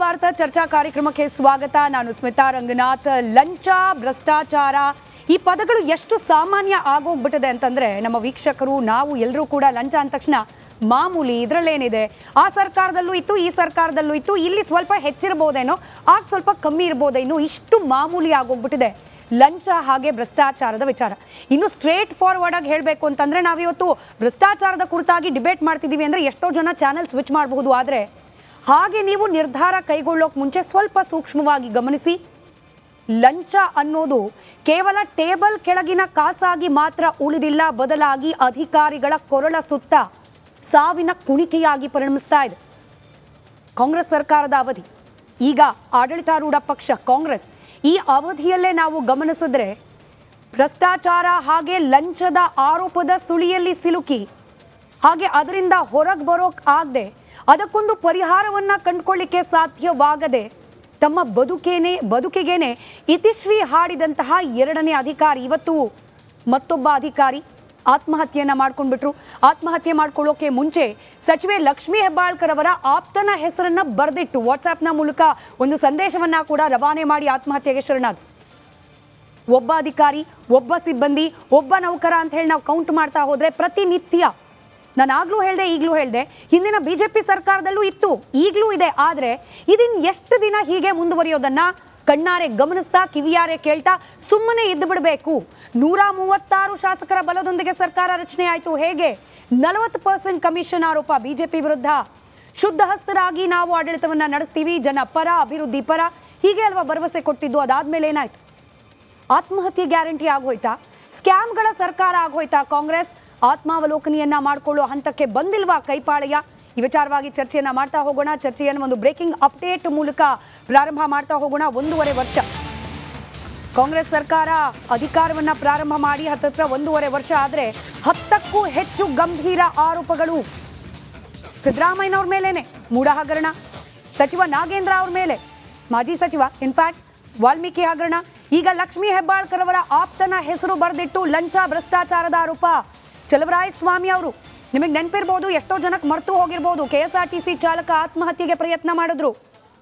ಭಾರತ ಚರ್ಚಾ ಕಾರ್ಯಕ್ರಮಕ್ಕೆ ಸ್ವಾಗತ ನಾನು ಸ್ಮಿತಾ ರಂಗನಾಥ್ ಲಂಚ ಭ್ರಷ್ಟಾಚಾರ ಈ ಪದಗಳು ಎಷ್ಟು ಸಾಮಾನ್ಯ ಆಗೋಗ್ಬಿಟ್ಟಿದೆ ಅಂತಂದ್ರೆ ನಮ್ಮ ವೀಕ್ಷಕರು ನಾವು ಎಲ್ಲರೂ ಕೂಡ ಲಂಚ ಅಂದ ತಕ್ಷಣ ಮಾಮೂಲಿ ಇದರಲ್ಲೇನಿದೆ ಆ ಸರ್ಕಾರದಲ್ಲೂ ಇತ್ತು ಈ ಸರ್ಕಾರದಲ್ಲೂ ಇತ್ತು ಇಲ್ಲಿ ಸ್ವಲ್ಪ ಹೆಚ್ಚಿರ್ಬೋದೇನೋ ಆಗ ಸ್ವಲ್ಪ ಕಮ್ಮಿ ಇರ್ಬೋದೇನೋ ಇಷ್ಟು ಮಾಮೂಲಿ ಆಗೋಗ್ಬಿಟ್ಟಿದೆ ಲಂಚ ಹಾಗೆ ಭ್ರಷ್ಟಾಚಾರದ ವಿಚಾರ ಇನ್ನು ಸ್ಟ್ರೇಟ್ ಫಾರ್ವರ್ಡ್ ಆಗಿ ಹೇಳಬೇಕು ಅಂತಂದ್ರೆ ನಾವಿವತ್ತು ಭ್ರಷ್ಟಾಚಾರದ ಕುರಿತಾಗಿ ಡಿಬೇಟ್ ಮಾಡ್ತಿದ್ದೀವಿ ಅಂದ್ರೆ ಎಷ್ಟೋ ಜನ ಚಾನೆಲ್ ಸ್ವಿಚ್ ಮಾಡಬಹುದು ಆದರೆ ಹಾಗೆ ನೀವು ನಿರ್ಧಾರ ಕೈಗೊಳ್ಳೋಕೆ ಮುಂಚೆ ಸ್ವಲ್ಪ ಸೂಕ್ಷ್ಮವಾಗಿ ಗಮನಿಸಿ ಲಂಚ ಅನ್ನೋದು ಕೇವಲ ಟೇಬಲ್ ಕೆಳಗಿನ ಕಾಸಾಗಿ ಮಾತ್ರ ಉಳಿದಿಲ್ಲ ಬದಲಾಗಿ ಅಧಿಕಾರಿಗಳ ಕೊರಳ ಸುತ್ತ ಸಾವಿನ ಕುಣಿಕೆಯಾಗಿ ಪರಿಣಮಿಸ್ತಾ ಇದೆ ಕಾಂಗ್ರೆಸ್ ಸರ್ಕಾರದ ಅವಧಿ ಈಗ ಆಡಳಿತಾರೂಢ ಪಕ್ಷ ಕಾಂಗ್ರೆಸ್ ಈ ಅವಧಿಯಲ್ಲೇ ನಾವು ಗಮನಿಸಿದ್ರೆ ಭ್ರಷ್ಟಾಚಾರ ಹಾಗೆ ಲಂಚದ ಆರೋಪದ ಸುಳಿಯಲ್ಲಿ ಸಿಲುಕಿ ಹಾಗೆ ಅದರಿಂದ ಹೊರಗೆ ಬರೋಕ್ ಆಗದೆ ಅದಕ್ಕೊಂದು ಪರಿಹಾರವನ್ನ ಕಂಡುಕೊಳ್ಳಿಕ್ಕೆ ಸಾಧ್ಯವಾಗದೆ ತಮ್ಮ ಬದುಕೇನೆ ಬದುಕಿಗೇನೆ ಇತಿಶ್ರೀ ಹಾಡಿದಂತಹ ಎರಡನೇ ಅಧಿಕಾರಿ ಇವತ್ತು ಮತ್ತೊಬ್ಬ ಅಧಿಕಾರಿ ಆತ್ಮಹತ್ಯೆಯನ್ನ ಮಾಡ್ಕೊಂಡ್ಬಿಟ್ರು ಆತ್ಮಹತ್ಯೆ ಮಾಡ್ಕೊಳ್ಳೋಕೆ ಮುಂಚೆ ಸಚಿವೆ ಲಕ್ಷ್ಮೀ ಹೆಬ್ಬಾಳ್ಕರ್ ಅವರ ಆಪ್ತನ ಹೆಸರನ್ನ ಬರೆದಿಟ್ಟು ವಾಟ್ಸ್ಆಪ್ನ ಮೂಲಕ ಒಂದು ಸಂದೇಶವನ್ನ ಕೂಡ ರವಾನೆ ಮಾಡಿ ಆತ್ಮಹತ್ಯೆಗೆ ಶರಣಾದ್ರು ಒಬ್ಬ ಅಧಿಕಾರಿ ಒಬ್ಬ ಸಿಬ್ಬಂದಿ ಒಬ್ಬ ನೌಕರ ಅಂತ ಹೇಳಿ ನಾವು ಕೌಂಟ್ ಮಾಡ್ತಾ ಹೋದ್ರೆ ಪ್ರತಿನಿತ್ಯ ನಾನು ಆಗ್ಲೂ ಹೇಳಿದೆ ಈಗಲೂ ಹೇಳಿದೆ ಹಿಂದಿನ ಬಿಜೆಪಿ ಸರ್ಕಾರದಲ್ಲೂ ಇತ್ತು ಈಗಲೂ ಇದೆ ಆದರೆ ಇದನ್ ಎಷ್ಟು ದಿನ ಹೀಗೆ ಮುಂದುವರಿಯೋದನ್ನ ಕಣ್ಣಾರೆ ಗಮನಿಸ್ತಾ ಕಿವಿಯಾರೆ ಕೇಳ್ತಾ ಸುಮ್ಮನೆ ಇದ್ದು ಬಿಡಬೇಕು ನೂರ ಮೂವತ್ತಾರು ಶಾಸಕರ ಬಲದೊಂದಿಗೆ ಸರ್ಕಾರ ರಚನೆ ಆಯಿತು ಹೇಗೆ ನಲವತ್ತು ಪರ್ಸೆಂಟ್ ಕಮಿಷನ್ ಆರೋಪ ಬಿಜೆಪಿ ವಿರುದ್ಧ ಶುದ್ಧ ಹಸ್ತರಾಗಿ ನಾವು ಆಡಳಿತವನ್ನ ನಡೆಸ್ತೀವಿ ಜನ ಪರ ಅಭಿವೃದ್ಧಿ ಪರ ಹೀಗೆ ಅಲ್ವಾ ಭರವಸೆ ಕೊಟ್ಟಿದ್ದು ಅದಾದ್ಮೇಲೆ ಏನಾಯ್ತು ಆತ್ಮಹತ್ಯೆ ಗ್ಯಾರಂಟಿ ಆಗೋಯ್ತಾ ಸ್ಕ್ಯಾಮ್ಗಳ ಸರ್ಕಾರ ಆಗೋಯ್ತಾ ಕಾಂಗ್ರೆಸ್ ಆತ್ಮಾವಲೋಕನೆಯನ್ನ ಮಾಡಿಕೊಳ್ಳೋ ಹಂತಕ್ಕೆ ಬಂದಿಲ್ವಾ ಕೈಪಾಳೆಯ ಈ ವಿಚಾರವಾಗಿ ಚರ್ಚೆಯನ್ನ ಮಾಡ್ತಾ ಹೋಗೋಣ ಚರ್ಚೆಯನ್ನು ಒಂದು ಬ್ರೇಕಿಂಗ್ ಅಪ್ಡೇಟ್ ಮೂಲಕ ಪ್ರಾರಂಭ ಮಾಡ್ತಾ ಹೋಗೋಣ ಒಂದೂವರೆ ವರ್ಷ ಕಾಂಗ್ರೆಸ್ ಸರ್ಕಾರ ಅಧಿಕಾರವನ್ನ ಪ್ರಾರಂಭ ಮಾಡಿ ಹತ್ತತ್ರ ಒಂದೂವರೆ ವರ್ಷ ಆದ್ರೆ ಹತ್ತಕ್ಕೂ ಹೆಚ್ಚು ಗಂಭೀರ ಆರೋಪಗಳು ಸಿದ್ದರಾಮಯ್ಯನವ್ರ ಮೇಲೇನೆ ಮೂಡ ಹಗರಣ ಸಚಿವ ನಾಗೇಂದ್ರ ಅವ್ರ ಮೇಲೆ ಮಾಜಿ ಸಚಿವ ಇನ್ಫ್ಯಾಕ್ಟ್ ವಾಲ್ಮೀಕಿ ಹಗರಣ ಈಗ ಲಕ್ಷ್ಮೀ ಹೆಬ್ಬಾಳ್ಕರ್ ಅವರ ಆಪ್ತನ ಹೆಸರು ಬರೆದಿಟ್ಟು ಲಂಚ ಭ್ರಷ್ಟಾಚಾರದ ಆರೋಪ ಚಲವರಾಯ ಸ್ವಾಮಿ ಅವರು ನಿಮಗೆ ನೆನಪಿರ್ಬೋದು ಎಷ್ಟೋ ಜನಕ್ಕೆ ಮರ್ತು ಹೋಗಿರ್ಬೋದು K S R T C ಚಾಲಕ ಆತ್ಮಹತ್ಯೆಗೆ ಪ್ರಯತ್ನ ಮಾಡಿದ್ರು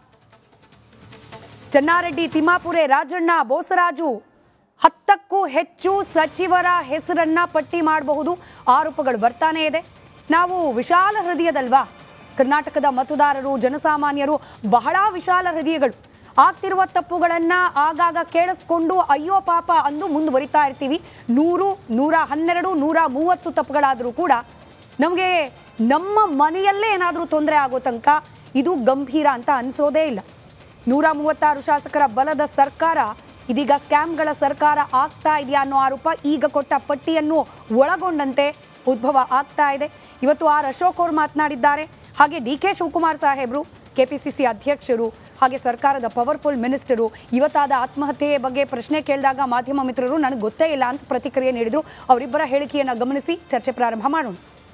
ಚೆನ್ನಾರೆಡ್ಡಿ ತಿಮ್ಮಾಪುರೆ ರಾಜಣ್ಣ ಬೋಸರಾಜು ಹತ್ತಕ್ಕೂ ಹೆಚ್ಚು ಸಚಿವರ ಹೆಸರನ್ನ ಪಟ್ಟಿ ಮಾಡಬಹುದು ಆರೋಪಗಳು ಬರ್ತಾನೇ ಇದೆ ನಾವು ವಿಶಾಲ ಹೃದಯದಲ್ವಾ ಕರ್ನಾಟಕದ ಮತದಾರರು ಜನಸಾಮಾನ್ಯರು ಬಹಳ ವಿಶಾಲ ಹೃದಯಗಳು ಆಗ್ತಿರುವ ತಪ್ಪುಗಳನ್ನ ಆಗಾಗ ಕೇಳಿಸ್ಕೊಂಡು ಅಯ್ಯೋ ಪಾಪ ಅಂದು ಮುಂದುವರಿತಾ ಇರ್ತೀವಿ ನೂರು ನೂರ ಹನ್ನೆರಡು ನೂರ ಮೂವತ್ತು ತಪ್ಪುಗಳಾದರೂ ಕೂಡ ನಮಗೆ ನಮ್ಮ ಮನೆಯಲ್ಲೇ ಏನಾದರೂ ತೊಂದರೆ ಆಗೋ ತನಕ ಇದು ಗಂಭೀರ ಅಂತ ಅನಿಸೋದೇ ಇಲ್ಲ ನೂರ ಮೂವತ್ತಾರು ಶಾಸಕರ ಬಲದ ಸರ್ಕಾರ ಇದೀಗ ಸ್ಕ್ಯಾಮ್ಗಳ ಸರ್ಕಾರ ಆಗ್ತಾ ಇದೆಯಾ ಅನ್ನೋ ಆರೋಪ ಈಗ ಕೊಟ್ಟ ಪಟ್ಟಿಯನ್ನು ಒಳಗೊಂಡಂತೆ ಉದ್ಭವ ಆಗ್ತಾ ಇದೆ ಇವತ್ತು ಆರ್ ಅಶೋಕ್ ಅವರು ಮಾತನಾಡಿದ್ದಾರೆ ಹಾಗೆ ಡಿ ಕೆ ಶಿವಕುಮಾರ್ ಸಾಹೇಬರು ಕೆಪಿಸಿಸಿ ಅಧ್ಯಕ್ಷರು ಹಾಗೆ ಸರ್ಕಾರದ ಪವರ್ಫುಲ್ ಮಿನಿಸ್ಟರು ಇವತ್ತಾದ ಆತ್ಮಹತ್ಯೆಯ ಬಗ್ಗೆ ಪ್ರಶ್ನೆ ಕೇಳಿದಾಗ ಮಾಧ್ಯಮ ಮಿತ್ರರು ನನಗೆ ಗೊತ್ತೇ ಇಲ್ಲ ಅಂತ ಪ್ರತಿಕ್ರಿಯೆ ನೀಡಿದ್ರು ಅವರಿಬ್ಬರ ಹೇಳಿಕೆಯನ್ನು ಗಮನಿಸಿ ಚರ್ಚೆ ಪ್ರಾರಂಭ ಮಾಡೋಣ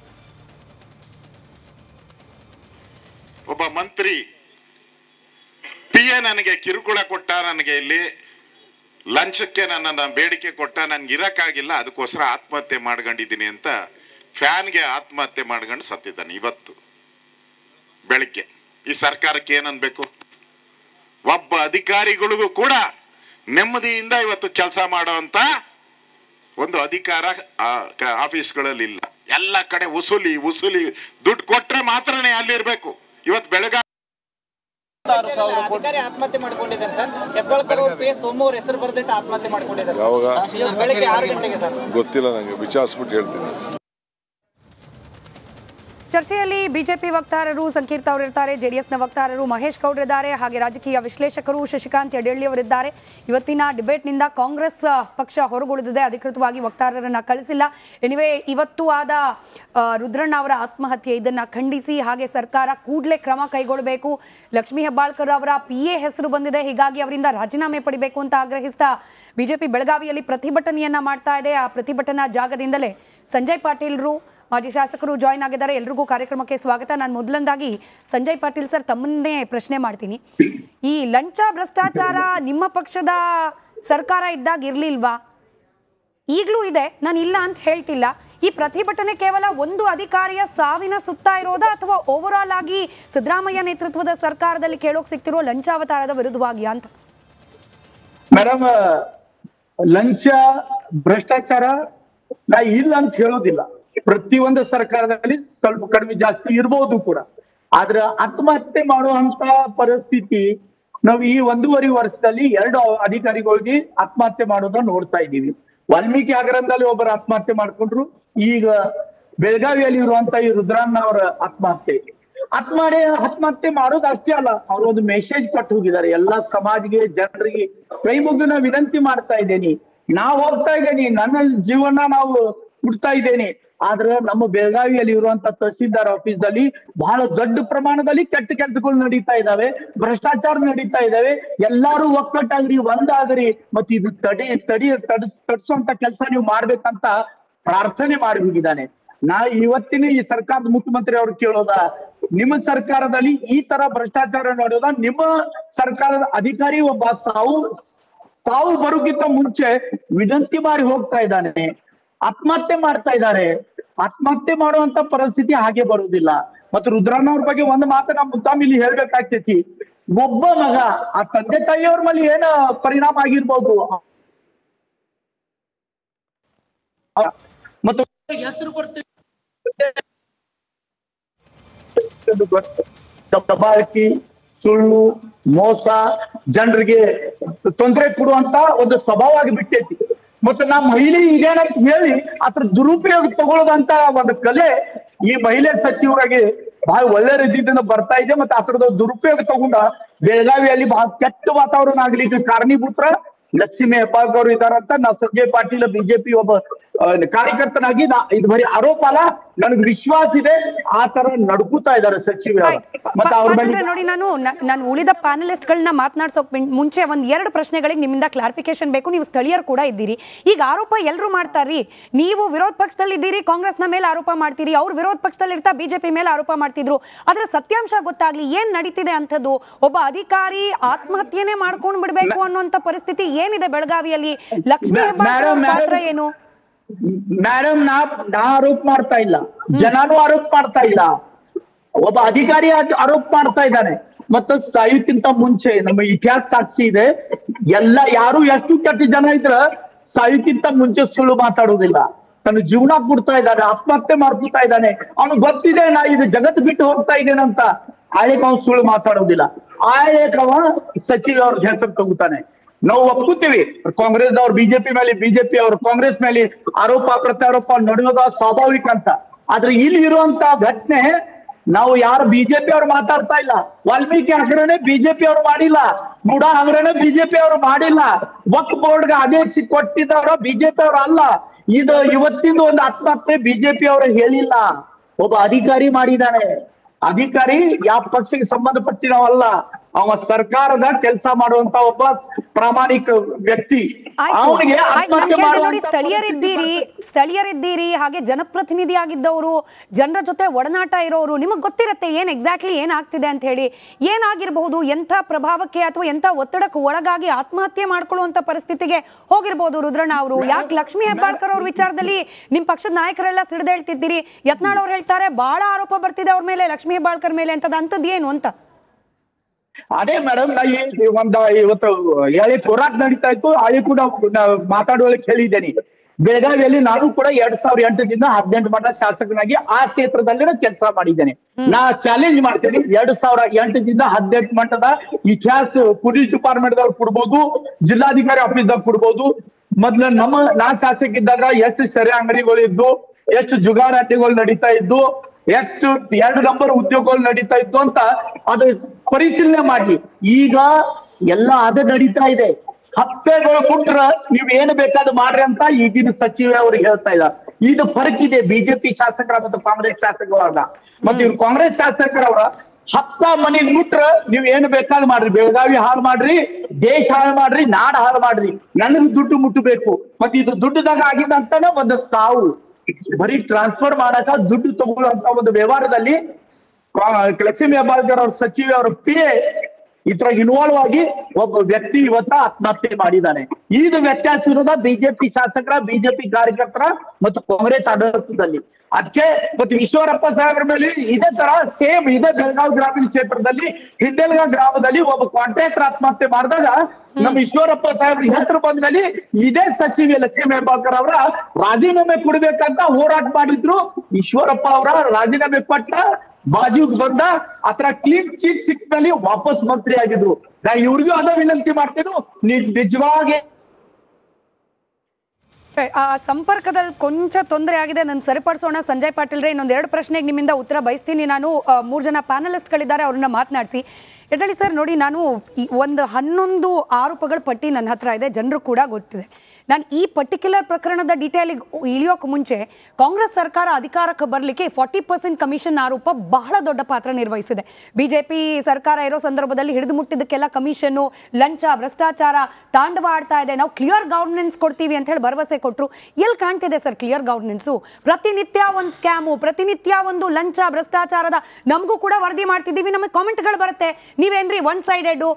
ಒಬ್ಬ ಮಂತ್ರಿ ಪಿ ಎ ನನಗೆ ಕಿರುಕುಳ ಕೊಟ್ಟ ನನಗೆ ಇಲ್ಲಿ ಲಂಚಕ್ಕೆ ನನ್ನ ಬೇಡಿಕೆ ಕೊಟ್ಟ ನನ್ಗೆ ಇರಕ್ಕಾಗಿಲ್ಲ ಅದಕ್ಕೋಸ್ಕರ ಆತ್ಮಹತ್ಯೆ ಮಾಡ್ಕೊಂಡಿದ್ದೀನಿ ಅಂತ ಫ್ಯಾನ್ಗೆ ಆತ್ಮಹತ್ಯೆ ಮಾಡ್ಕೊಂಡು ಸತ್ತಿದ್ದಾನೆ ಇವತ್ತು ಬೆಳಿಗ್ಗೆ ಈ ಸರ್ಕಾರಕ್ಕೆ ಏನನ್ಬೇಕು ಒಬ್ಬ ಅಧಿಕಾರಿಗಳಿಗೂ ಕೂಡ ನೆಮ್ಮದಿಯಿಂದ ಇವತ್ತು ಕೆಲಸ ಮಾಡುವಂತ ಒಂದು ಅಧಿಕಾರ ಆ, ಕ- ಆಫೀಸ್ಗಳಲ್ಲಿ ಇಲ್ಲ ಎಲ್ಲ ಕಡೆ ಉಸುಲಿ ಉಸುಲಿ ದುಡ್ಡು ಕೊಟ್ರೆ ಮಾತ್ರನೇ ಅಲ್ಲಿರ್ಬೇಕು ಇವತ್ತು ಬೆಳಗ್ಗೆ ಅಧಿಕಾರಿ ಆತ್ಮಹತ್ಯೆ ಮಾಡ್ಕೊಂಡಿದ್ದಾನೆ ಸರ್ ಹೆಬ್ಬಾಳ್ಕರ್ ಅವ್ರ ಪಿ ಎಸ್ ಸೋಮು ಅವ್ರ ಹೆಸರು ಬರೆದಿಟ್ಟು ಆತ್ಮಹತ್ಯೆ ಮಾಡ್ಕೊಂಡಿದ್ದಾರೆ ಯಾವಾಗ ಇವತ್ತು ಬೆಳಗ್ಗೆ ಆರು ಗಂಟೆಗೆ ಸರ್ ಗೊತ್ತಿಲ್ಲ ನನಗೆ ವಿಚಾರಿಸ್ಬಿಟ್ಟು ಹೇಳ್ತೀನಿ ಚರ್ಚೆಯಲ್ಲಿ ಬಿಜೆಪಿ ವಕ್ತಾರರು ಸಂಕೀರ್ತ ಅವರಿರ್ತಾರೆ ಜೆಡಿಎಸ್ನ ವಕ್ತಾರರು ಮಹೇಶ್ ಗೌಡ್ರಿದ್ದಾರೆ ಹಾಗೆ ರಾಜಕೀಯ ವಿಶ್ಲೇಷಕರು ಶಶಿಕಾಂತ್ ಯಡಳ್ಳಿ ಅವರಿದ್ದಾರೆ ಇವತ್ತಿನ ಡಿಬೇಟ್ನಿಂದ ಕಾಂಗ್ರೆಸ್ ಆ, ಪಕ್ಷ ಹೊರಗುಳಿದಿದೆ ಅಧಿಕೃತವಾಗಿ ವಕ್ತಾರರನ್ನ ಕಳಿಸಿಲ್ಲ ಎನಿವೆ ಇವತ್ತು ಆದ ಆ, ರುದ್ರಣ್ಣ ಅವರ ಆತ್ಮಹತ್ಯೆ ಇದನ್ನ ಖಂಡಿಸಿ ಹಾಗೆ ಸರ್ಕಾರ ಕೂಡಲೇ ಕ್ರಮ ಕೈಗೊಳ್ಳಬೇಕು ಲಕ್ಷ್ಮೀ ಹೆಬ್ಬಾಳ್ಕರ್ ಅವರ ಪಿ ಎ ಹೆಸರು ಬಂದಿದೆ ಹೀಗಾಗಿ ಅವರಿಂದ ರಾಜೀನಾಮೆ ಪಡಿಬೇಕು ಅಂತ ಆಗ್ರಹಿಸ್ತಾ ಬಿಜೆಪಿ ಬೆಳಗಾವಿಯಲ್ಲಿ ಪ್ರತಿಭಟನೆಯನ್ನ ಮಾಡ್ತಾ ಇದೆ ಆ ಪ್ರತಿಭಟನಾ ಜಾಗದಿಂದಲೇ ಸಂಜಯ್ ಪಾಟೀಲ್ರು ಮಾಜಿ ಶಾಸಕರು ಜಾಯ್ನ್ ಆಗಿದ್ದಾರೆ ಎಲ್ರಿಗೂ ಕಾರ್ಯಕ್ರಮಕ್ಕೆ ಸ್ವಾಗತ ನಾನು ಮೊದಲನೇದಾಗಿ ಸಂಜಯ್ ಪಾಟೀಲ್ ಸರ್ ತಮ್ಮನ್ನೇ ಪ್ರಶ್ನೆ ಮಾಡ್ತೀನಿ ಈ ಲಂಚ ಭ್ರಷ್ಟಾಚಾರ ನಿಮ್ಮ ಪಕ್ಷದ ಸರ್ಕಾರ ಇದ್ದಾಗ ಇರ್ಲಿಲ್ವಾ ಈಗಲೂ ಇದೆ ನಾನು ಇಲ್ಲ ಅಂತ ಹೇಳ್ತಿಲ್ಲ ಈ ಪ್ರತಿಭಟನೆ ಕೇವಲ ಒಂದು ಅಧಿಕಾರಿಯ ಸಾವಿನ ಸುತ್ತ ಇರೋದಾ ಅಥವಾ ಓವರ್ ಆಲ್ ಆಗಿ ಸಿದ್ದರಾಮಯ್ಯ ನೇತೃತ್ವದ ಸರ್ಕಾರದಲ್ಲಿ ಕೇಳೋಕ್ ಸಿಗ್ತಿರೋ ಲಂಚಾವತಾರದ ವಿರುದ್ಧವಾಗಿ ಅಂತ ಮೇಡಮ್ ಲಂಚ ಭ್ರಷ್ಟಾಚಾರ ನಾ ಇಲ್ಲ ಅಂತ ಹೇಳೋದಿಲ್ಲ ಪ್ರತಿಯೊಂದು ಸರ್ಕಾರದಲ್ಲಿ ಸ್ವಲ್ಪ ಕಡಿಮೆ ಜಾಸ್ತಿ ಇರ್ಬೋದು ಕೂಡ ಆದ್ರೆ ಆತ್ಮಹತ್ಯೆ ಮಾಡುವಂತ ಪರಿಸ್ಥಿತಿ ನಾವು ಈ ಒಂದೂವರೆ ವರ್ಷದಲ್ಲಿ ಎರಡು ಅಧಿಕಾರಿಗಳಿಗೆ ಆತ್ಮಹತ್ಯೆ ಮಾಡೋದನ್ನ ನೋಡ್ತಾ ಇದ್ದೀವಿ ವಾಲ್ಮೀಕಿ ಹಗರಣದಲ್ಲಿ ಒಬ್ಬರು ಆತ್ಮಹತ್ಯೆ ಮಾಡ್ಕೊಂಡ್ರು ಈಗ ಬೆಳಗಾವಿಯಲ್ಲಿ ಇರುವಂತ ಈ ರುದ್ರಣ್ಣ ಅವರ ಆತ್ಮಹತ್ಯೆ ಆತ್ಮಹತ್ಯೆ ಆತ್ಮಹತ್ಯೆ ಮಾಡೋದು ಅಷ್ಟೇ ಅಲ್ಲ ಅವರು ಒಂದು ಮೆಸೇಜ್ ಕೊಟ್ಟು ಹೋಗಿದ್ದಾರೆ ಎಲ್ಲಾ ಸಮಾಜ್ಗೆ ಜನರಿಗೆ ಕೈ ಮುಗಿದು ನಾ ವಿನಂತಿ ಮಾಡ್ತಾ ಇದ್ದೇನೆ ನಾ ಹೋಗ್ತಾ ಇದ್ದೇನೆ ನನ್ನ ಜೀವನ ನಾವು ಹುಡ್ತಾ ಇದ್ದೇನೆ ಆದ್ರೆ ನಮ್ಮ ಬೆಳಗಾವಿಯಲ್ಲಿ ಇರುವಂತ ತಹಸೀಲ್ದಾರ್ ಆಫೀಸ್ ದಲ್ಲಿ ಬಹಳ ದೊಡ್ಡ ಪ್ರಮಾಣದಲ್ಲಿ ಕೆಟ್ಟ ಕೆಲಸಗಳು ನಡೀತಾ ಇದಾವೆ ಭ್ರಷ್ಟಾಚಾರ ನಡೀತಾ ಇದಾವೆ ಎಲ್ಲಾರು ಒಕ್ಕಟ್ಟಾಗ್ರಿ ಒಂದಾಗ್ರಿ ಮತ್ತೆ ಇದು ತಡಿ ತಡಿ ತಡಿಸ್ ತಡ್ಸುವಂತ ಕೆಲಸ ನೀವು ಮಾಡ್ಬೇಕಂತ ಪ್ರಾರ್ಥನೆ ಮಾಡಿ ಹೋಗಿದ್ದಾನೆ ನಾ ಇವತ್ತಿನ ಈ ಸರ್ಕಾರದ ಮುಖ್ಯಮಂತ್ರಿ ಅವ್ರು ಕೇಳೋದ ನಿಮ್ಮ ಸರ್ಕಾರದಲ್ಲಿ ಈ ತರ ಭ್ರಷ್ಟಾಚಾರ ನೋಡೋದ ನಿಮ್ಮ ಸರ್ಕಾರದ ಅಧಿಕಾರಿ ಒಬ್ಬ ಸಾವು ಸಾವು ಬರೋಕ್ಕಿಂತ ಮುಂಚೆ ವಿನಂತಿ ಮಾಡಿ ಹೋಗ್ತಾ ಇದ್ದಾನೆ ಆತ್ಮಹತ್ಯೆ ಮಾಡ್ತಾ ಇದ್ದಾರೆ ಆತ್ಮಹತ್ಯೆ ಮಾಡುವಂತ ಪರಿಸ್ಥಿತಿ ಹಾಗೆ ಬರುವುದಿಲ್ಲ ಮತ್ತು ರುದ್ರಣ್ಣ ಅವ್ರ ಬಗ್ಗೆ ಒಂದು ಮಾತು ನಾ ಮುದ್ದಾಮ್ ಇಲ್ಲಿ ಹೇಳ್ಬೇಕಾಗ್ತೈತಿ ಒಬ್ಬ ಮಗ ಆ ತಂದೆ ತಾಯಿಯವ್ರ ಮೇಲೆ ಏನ ಪರಿಣಾಮ ಆಗಿರ್ಬೋದು ಮತ್ತು ಹೆಸರು ಬರ್ತಿದೆ ದಬ್ಬಾಳಿಕೆ ಸುಳ್ಳು ಮೋಸ ಜನರಿಗೆ ತೊಂದರೆ ಕೊಡುವಂತ ಒಂದು ಸ್ವಭಾವ ಆಗಿ ಬಿಟ್ಟೈತಿ ಮತ್ತು ನಾ ಮಹಿಳೆ ಇದೇನಂತ ಹೇಳಿ ಅದ್ರ ದುರುಪಯೋಗ ತಗೊಳ್ಳೋದಂತ ಒಂದು ಕಲೆ ಈ ಮಹಿಳೆ ಸಚಿವರಾಗಿ ಬಹಳ ಒಳ್ಳೆ ರೀತಿಯಿಂದ ಬರ್ತಾ ಇದೆ ಮತ್ತೆ ಅದ್ರದ ದುರುಪಯೋಗ ತಗೊಂಡ ಬೆಳಗಾವಿಯಲ್ಲಿ ಬಹಳ ಕೆಟ್ಟ ವಾತಾವರಣ ಆಗ್ಲಿಕ್ಕೆ ಕಾರಣೀಭೂತರ ಲಕ್ಷ್ಮೀ ಹೆಬ್ಬಾಳ್ಕರ್ ಅವರು ಇದಾರಂತ ನಾ ಸಂಜಯ್ ಪಾಟೀಲ್ ಬಿಜೆಪಿ ಒಬ್ಬ ಆ, ಕಾರ್ಯಕರ್ತನಾಗಿ ನಾ ಇದು ಬರೀ ಆರೋಪ ಅಲ್ಲ ನನಗೆ ವಿಶ್ವಾಸ ಇದೆ ಆ ತರ ನಡ್ಕೂತಾ ಇದ್ದಾರೆ ಸಚಿವರು Right. ಪ- ಮತ್ತೆ ಅವ್ರ ಪಾಟೀಲ್ರೆ, ಮೇಲೆ ನೋಡಿ ನಾನು ನ- ನಾನು ಉಳಿದ ಪ್ಯಾನಲಿಸ್ಟ್ ಗಳನ್ನ ಮಾತನಾಡ್ಸೋಕ್ ಮುಂಚೆ ಒಂದ್ ಎರಡು ಪ್ರಶ್ನೆಗಳಿಗೆ ನಿಮ್ಮಿಂದ ಕ್ಲಾರಿಫಿಕೇಶನ್ ಬೇಕು ನೀವು ಸ್ಥಳೀಯರು ಕೂಡ ಇದ್ದೀರಿ ಈಗ ಆರೋಪ ಎಲ್ಲರೂ ಮಾಡ್ತಾರ್ರಿ ನೀವು ವಿರೋಧ ಪಕ್ಷದಲ್ಲಿ ಇದ್ದೀರಿ ಕಾಂಗ್ರೆಸ್ನ ಮೇಲೆ ಆರೋಪ ಮಾಡ್ತೀರಿ ಅವ್ರು ವಿರೋಧ ಪಕ್ಷದಲ್ಲಿ ಇರ್ತಾ ಬಿಜೆಪಿ ಮೇಲೆ ಆರೋಪ ಮಾಡ್ತಿದ್ರು ಆದ್ರೆ ಸತ್ಯಾಂಶ ಗೊತ್ತಾಗ್ಲಿ ಏನ್ ನಡೀತಿದೆ ಅಂತದ್ದು ಒಬ್ಬ ಅಧಿಕಾರಿ ಆತ್ಮಹತ್ಯೆನೇ ಮಾಡ್ಕೊಂಡು ಬಿಡ್ಬೇಕು ಅನ್ನುವಂತ ಪರಿಸ್ಥಿತಿ ಏನಿದೆ ಬೆಳಗಾವಿಯಲ್ಲಿ ಲಕ್ಷ್ಮೀ ಮಾ- ಹೆಬ್ಬಾಳ್ಕರ್ ಅವ್ರ madam, ಪಾತ್ರ madam. ಏನು ಮೇಡಮ್ ನಾ ನಾ ಆರೋಪ ಮಾಡ್ತಾ ಇಲ್ಲ ಜನನು ಆರೋಪ ಮಾಡ್ತಾ ಇಲ್ಲ ಒಬ್ಬ ಅಧಿಕಾರಿ ಆಗ್- ಆರೋಪ ಮಾಡ್ತಾ ಇದ್ದಾನೆ ಮತ್ತು ಸಾಯುಕ್ಕಿಂತ ಮುಂಚೆ ನಮ್ಮ ಇತಿಹಾಸ ಸಾಕ್ಷಿ ಇದೆ ಎಲ್ಲ ಯಾರು ಎಷ್ಟು ಕೆಟ್ಟ ಜನ ಇದ್ರ ಸಾಯುಕ್ಕಿಂತ ಮುಂಚೆ ಸುಳ್ಳು ಮಾತಾಡುವುದಿಲ್ಲ ತನ್ನ ಜೀವನ ಬಿಡ್ತಾ ಇದ್ದಾನೆ ಆತ್ಮಹತ್ಯೆ ಮಾಡ್ಕೊತಾ ಇದ್ದಾನೆ ಅವ್ನು ಗೊತ್ತಿದೆ ನಾ ಇದು ಜಗತ್ ಬಿಟ್ಟು ಹೋಗ್ತಾ ಇದ್ದೇನಂತ ಆಳಿಕ್ ಅವ್ನು ಸುಳ್ಳು ಮಾತಾಡೋದಿಲ್ಲ ಆಳಿಕ್ ಅವ ಸಚಿವ ಅವ್ರ ಹೆಸರು ತಗೋತಾನೆ ನಾವು ಒಪ್ಕೋತೀವಿ ಕಾಂಗ್ರೆಸ್ ಅವ್ರು ಬಿಜೆಪಿ ಮೇಲೆ ಬಿಜೆಪಿ ಅವರು ಕಾಂಗ್ರೆಸ್ ಮೇಲೆ ಆರೋಪ ಪ್ರತ್ಯಾರೋಪ ನಡೆಯೋದು ಸ್ವಾಭಾವಿಕ ಅಂತ ಆದ್ರೆ ಇಲ್ಲಿ ಇರುವಂತ ಘಟನೆ ನಾವು ಯಾರು ಬಿಜೆಪಿ ಅವ್ರು ಮಾತಾಡ್ತಾ ಇಲ್ಲ ವಾಲ್ಮೀಕಿ ಹಗರಣ ಬಿಜೆಪಿ ಅವ್ರು ಮಾಡಿಲ್ಲ ಮುಡಾ ಹಗರಣ ಬಿಜೆಪಿ ಅವ್ರು ಮಾಡಿಲ್ಲ ವಕ್ ಬೋರ್ಡ್ಗೆ ಆದೇಶ ಕೊಟ್ಟಿದ್ದವ್ರ ಬಿಜೆಪಿ ಅವ್ರು ಅಲ್ಲ ಇದು ಇವತ್ತಿಂದ ಒಂದು ಆತ್ಮಹತ್ಯೆ ಬಿಜೆಪಿ ಅವರು ಹೇಳಿಲ್ಲ ಒಬ್ಬ ಅಧಿಕಾರಿ ಮಾಡಿದ್ದಾನೆ ಅಧಿಕಾರಿ ಯಾವ ಪಕ್ಷಕ್ಕೆ ಸಂಬಂಧಪಟ್ಟಿನವಲ್ಲ ಅವ ಸರ್ಕಾರದ ಕೆಲಸ ಮಾಡುವಂತ ಒಬ್ಬ ಪ್ರಾಮಾಣಿಕ ವ್ಯಕ್ತಿ ಆಯ್ತು. ಅವನಿಗೆ ಆಯ್ತು, ನಾನ್ ಆತ್ಮಹತ್ಯೆ ಕೇಳ್ದೆ ನೋಡಿ ಮಾಡುವಂತ ಸ್ಥಳೀಯರಿದ್ದೀರಿ ಸ್ಥಳೀಯರಿದ್ದೀರಿ ಹಾಗೆ ಜನಪ್ರತಿನಿಧಿ ಆಗಿದ್ದವರು ಜನರ ಜೊತೆ ಒಡನಾಟ ಇರೋರು ನಿಮಗೆ ಗೊತ್ತಿರತ್ತೆ ಏನ್ ಎಕ್ಸಾಕ್ಟ್ಲಿ ಏನಾಗ್ತಿದೆ ಅಂತ ಹೇಳಿ ಏನಾಗಿರಬಹುದು ಎಂಥ ಪ್ರಭಾವಕ್ಕೆ ಅಥವಾ ಎಂಥ ಒತ್ತಡಕ್ಕೆ ಒಳಗಾಗಿ ಆತ್ಮಹತ್ಯೆ ಮಾಡ್ಕೊಳ್ಳುವಂತ ಪರಿಸ್ಥಿತಿಗೆ ಹೋಗಿರ್ಬೋದು ರುದ್ರಣ್ಣ ಅವರು ಯಾಕೆ ಲಕ್ಷ್ಮೀ ಹೆಬ್ಬಾಳ್ಕರ್ ಅವ್ರ ವಿಚಾರದಲ್ಲಿ ನಿಮ್ ಪಕ್ಷದ ನಾಯಕರೆಲ್ಲ ಸಿಡಿದೇಳ್ತಿದ್ದೀರಿ ಯತ್ನಾಳ್ ಅವ್ರು ಹೇಳ್ತಾರೆ ಬಹಳ ಆರೋಪ ಬರ್ತಿದೆ ಅವ್ರ ಮೇಲೆ ಲಕ್ಷ್ಮೀ ಹೆಬ್ಬಾಳ್ಕರ್ ಮೇಲೆ ಅಂತದ್ ಅಂತದ್ ಏನು ಅಂತ ಅದೇ ಮೇಡಮ್ ನಾ ಈ ಈ ಒಂದ ಇವತ್ತು ಹೇಳಿ ಹೋರಾಟ ನಡೀತಾ ಇತ್ತು ಅಲ್ಲಿ ಕೂಡ ನಾ ಮಾತಾಡುವಳಿಗೆ ಹೇಳಿದ್ದೇನೆ ಬೆಳಗಾವಿಯಲ್ಲಿ ನಾನು ಕೂಡ ಎರಡ್ ಸಾವಿರದ ಎಂಟರಿಂದ ಹದಿನೆಂಟು ಮಠ ಶಾಸಕನಾಗಿ ಆ ಕ್ಷೇತ್ರದಲ್ಲಿ ಕೆಲಸ ಮಾಡಿದ್ದೇನೆ ನಾ ಚಾಲೆಂಜ್ ಮಾಡ್ತೇನೆ ಎರಡ್ ಸಾವಿರ ಎಂಟರಿಂದ ಹದಿನೆಂಟು ಮಟ್ಟದ ಇತಿಹಾಸ ಪೊಲೀಸ್ ಡಿಪಾರ್ಟ್ಮೆಂಟ್ ದವ್ರು ಕೊಡ್ಬೋದು ಜಿಲ್ಲಾಧಿಕಾರಿ ಆಫೀಸ್ದಾಗ ಕೊಡ್ಬೋದು ಮೊದ್ಲು ನಮ್ಮ ನಾ ಶಾಸಕ ಇದ್ದಾಗ ಎಷ್ಟು ಸೆರೆ ಅಂಗಡಿಗಳು ಇದ್ದು ಎಷ್ಟು ಜುಗಾರಾಟಿಗಳು ನಡೀತಾ ಇದ್ದು ಎಷ್ಟು ಎರಡು ನಂಬರ್ ಉದ್ಯೋಗಗಳು ನಡೀತಾ ಇತ್ತು ಅಂತ ಅದು ಪರಿಶೀಲನೆ ಮಾಡಿ ಈಗ ಎಲ್ಲ ಅದು ನಡೀತಾ ಇದೆ ಹತ್ಯೆಗಳು ಮುಟ್ರ ನೀವ್ ಏನು ಬೇಕಾದ್ರೂ ಮಾಡ್ರಿ ಅಂತ ಈಗಿನ ಸಚಿವ ಅವ್ರಿಗೆ ಹೇಳ್ತಾ ಇದ್ದಾರೆ ಇದು ಫರಕ್ ಇದೆ ಬಿಜೆಪಿ ಶಾಸಕರ ಮತ್ತು ಕಾಂಗ್ರೆಸ್ ಶಾಸಕರಾಗ ಮತ್ತೆ ಇವ್ರು ಕಾಂಗ್ರೆಸ್ ಶಾಸಕರವರ ಹತ್ತ ಮನೆಗ್ ಮುಟ್ರ ನೀವ್ ಏನು ಬೇಕಾದ್ರೂ ಮಾಡ್ರಿ ಬೆಳಗಾವಿ ಹಾಳು ಮಾಡ್ರಿ ದೇಶ ಹಾಳು ಮಾಡ್ರಿ ನಾಡ್ ಹಾಳು ಮಾಡ್ರಿ ನನಗ್ ದುಡ್ಡು ಮುಟ್ಟಬೇಕು ಮತ್ತೆ ಇದು ದುಡ್ಡುದಾಗ ಆಗಿದಂತಾನೆ ಒಂದು ಸಾವು ಬರೀ ಟ್ರಾನ್ಸ್ಫರ್ ಮಾಡಕ ದುಡ್ಡು ತಗೊಳ್ಳುವಂತ ಒಂದು ವ್ಯವಹಾರದಲ್ಲಿ ಕಾ- ಲಕ್ಷ್ಮೀ ಹೆಬ್ಬಾಳ್ಕರ್ ಅವ್ರ ಸಚಿವ ಅವ್ರ ಪಿ ಎ ಇದ್ರಾಗ ಇನ್ವಾಲ್ವ್ ಆಗಿ ಒಬ್ಬ ವ್ಯಕ್ತಿ ಇವತ್ತ ಆತ್ಮಹತ್ಯೆ ಮಾಡಿದ್ದಾನೆ ಇದು ವ್ಯತ್ಯಾಸ ಇರೋದ ಬಿಜೆಪಿ ಶಾಸಕರ ಬಿಜೆಪಿ ಕಾರ್ಯಕರ್ತರ ಮತ್ತು ಕಾಂಗ್ರೆಸ್ ಆಡಳಿತದಲ್ಲಿ ಅದಕ್ಕೆ ಮತ್ತೆ ಈಶ್ವರಪ್ಪ ಸಾಹೇಬ್ರ ಮೇಲೆ ಇದೇ ತರ ಸೇಮ್ ಇದೇ ಬೆಳಗಾವಿ ಗ್ರಾಮೀಣ ಕ್ಷೇತ್ರದಲ್ಲಿ ಹಿಂಡೆಲ್ಗ ಗ್ರಾಮದಲ್ಲಿ ಒಬ್ಬ ಕಾಂಟ್ರಾಕ್ಟರ್ ಆತ್ಮಹತ್ಯೆ ಮಾಡಿದಾಗ ನಮ್ಮ ಈಶ್ವರಪ್ಪ ಸಾಹೇಬ್ರ ಹೆಸರು ಬಂದ್ಮೇಲೆ ಇದೇ ಸಚಿವ ಲಕ್ಷ್ಮೀ ಹೆಬ್ಬಾಳ್ಕರ್ ಅವರ ರಾಜೀನಾಮೆ ಕೊಡ್ಬೇಕಂತ ಹೋರಾಟ ಮಾಡಿದ್ರು ಈಶ್ವರಪ್ಪ ಅವರ ರಾಜೀನಾಮೆ ಕೊಟ್ಟ ಬಾಜುಗ್ ಬಂದ ಆತರ ಕ್ಲೀನ್ ಚೀಟ್ ಸಿಕ್ನಲ್ಲಿ ವಾಪಸ್ ಮಂತ್ರಿ ಆಗಿದ್ರು ನಾ ಇವ್ರಿಗೂ ಅದ ವಿನಂತಿ ಮಾಡ್ತೇನೆ ನೀವ್ ನಿಜವಾಗಿ ಆ ಸಂಪರ್ಕದಲ್ಲಿ ಕೊಂಚ ತೊಂದರೆ ಆಗಿದೆ ನಾನು ಸರಿಪಡಿಸೋಣ ಸಂಜಯ್ ಪಾಟೀಲ್ ರೇ ಇನ್ನೊಂದು ಎರಡು ಪ್ರಶ್ನೆಗೆ ನಿಮ್ಮಿಂದ ಉತ್ತರ ಬಯಸ್ತೀನಿ ನಾನು ಆ, ಮೂರು ಜನ ಪ್ಯಾನಲಿಸ್ಟ್ಗಳಿದ್ದಾರೆ ಅವ್ರನ್ನ ಮಾತನಾಡಿಸಿ ಎಡಳಿ ಸರ್ ನೋಡಿ ನಾನು ಈ ಒಂದು ಹನ್ನೊಂದು ಆರೋಪಗಳ ಪಟ್ಟಿ ನನ್ನ ಹತ್ರ ಇದೆ ಜನರು ಕೂಡ ಗೊತ್ತಿದೆ ನಾನು ಈ ಪರ್ಟಿಕ್ಯುಲರ್ ಪ್ರಕರಣದ ಡೀಟೇಲಿಗೆ ಇಳಿಯೋಕೆ ಮುಂಚೆ ಕಾಂಗ್ರೆಸ್ ಸರ್ಕಾರ ಅಧಿಕಾರಕ್ಕೆ ಬರಲಿಕ್ಕೆ ಫಾರ್ಟಿ ಪರ್ಸೆಂಟ್ ಕಮಿಷನ್ ಆರೋಪ ಬಹಳ ದೊಡ್ಡ ಪಾತ್ರ ನಿರ್ವಹಿಸಿದೆ ಬಿಜೆಪಿ ಸರ್ಕಾರ ಇರೋ ಸಂದರ್ಭದಲ್ಲಿ ಹಿಡಿದು ಮುಟ್ಟಿದ್ದಕ್ಕೆಲ್ಲ ಕಮಿಷನ್ನು ಲಂಚ ಭ್ರಷ್ಟಾಚಾರ ತಾಂಡವ ಆಡ್ತಾ ಇದೆ ನಾವು ಕ್ಲಿಯರ್ ಗವರ್ನೆನ್ಸ್ ಕೊಡ್ತೀವಿ ಅಂತ ಹೇಳಿ ಭರವಸೆ ಕೊಟ್ಟರು ಎಲ್ಲಿ ಕಾಣ್ತಿದೆ ಸರ್ ಕ್ಲಿಯರ್ ಗವರ್ನೆನ್ಸು ಪ್ರತಿನಿತ್ಯ ಒಂದು ಸ್ಕ್ಯಾಮು ಪ್ರತಿನಿತ್ಯ ಒಂದು ಲಂಚ ಭ್ರಷ್ಟಾಚಾರದ ನಮಗೂ ಕೂಡ ವರದಿ ಮಾಡ್ತಿದ್ದೀವಿ ನಮಗೆ ಕಾಮೆಂಟ್ಗಳು ಬರುತ್ತೆ ನೀವೇನ್ರಿ ಒನ್ ಸೈಡೆಡ್